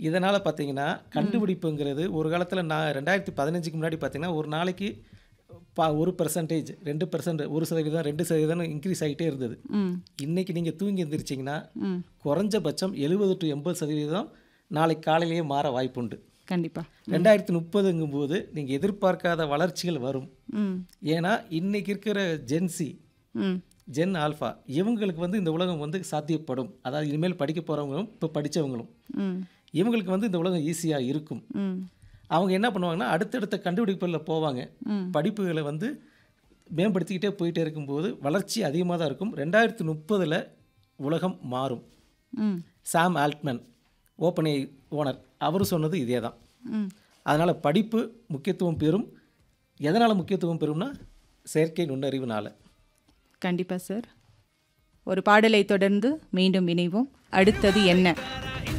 இதனால் பார்த்தீங்கன்னா கண்டுபிடிப்புங்கிறது ஒரு காலத்தில் நான் ரெண்டாயிரத்தி பதினஞ்சுக்கு முன்னாடி பார்த்தீங்கன்னா ஒரு நாளைக்கு பா ஒரு பர்சன்டேஜ் ரெண்டு பர்சன்ட் ஒரு சதவீதம் ரெண்டு சதவீதம் இன்க்ரீஸ் ஆகிட்டே இருந்தது ம் இன்னைக்கு நீங்கள் தூங்கி எந்திரிச்சிங்கன்னா ம் குறைஞ்சபட்சம் எழுபது டு எண்பது சதவீதம் நாளைக்கு காலையிலேயே மாற வாய்ப்புண்டு கண்டிப்பா ரெண்டாயிரத்தி முப்பதுங்கும் போது நீங்கள் எதிர்பார்க்காத வளர்ச்சிகள் வரும் ம் ஏன்னா இன்னைக்கு இருக்கிற ஜென்சி ம் ஜென் ஆல்ஃபா இவங்களுக்கு வந்து இந்த உலகம் வந்து சாத்தியப்படும் அதாவது இனிமேல் படிக்க போகிறவங்களும் இப்போ படித்தவங்களும் ம் இவங்களுக்கு வந்து இந்த உலகம் ஈஸியாக இருக்கும் ம் அவங்க என்ன பண்ணுவாங்கன்னா அடுத்தடுத்த கண்டுபிடிப்புகளில் போவாங்க ம். படிப்புகளை வந்து மேம்படுத்திக்கிட்டே போயிட்டே இருக்கும்போது வளர்ச்சி அதிகமாக தான் இருக்கும் ரெண்டாயிரத்தி முப்பதில் உலகம் மாறும் ம் சாம் ஆல்ட்மன் ஓப்பனை ஓனர் அவர் சொன்னது இதே தான் ம் அதனால் படிப்பு முக்கியத்துவம் பெறும் எதனால் முக்கியத்துவம் பெறும்னா செயற்கை நுண்ணறிவுனால கண்டிப்பா சார் ஒரு பாடலை தொடர்ந்து மீண்டும் இணைவோம் அடுத்தது என்ன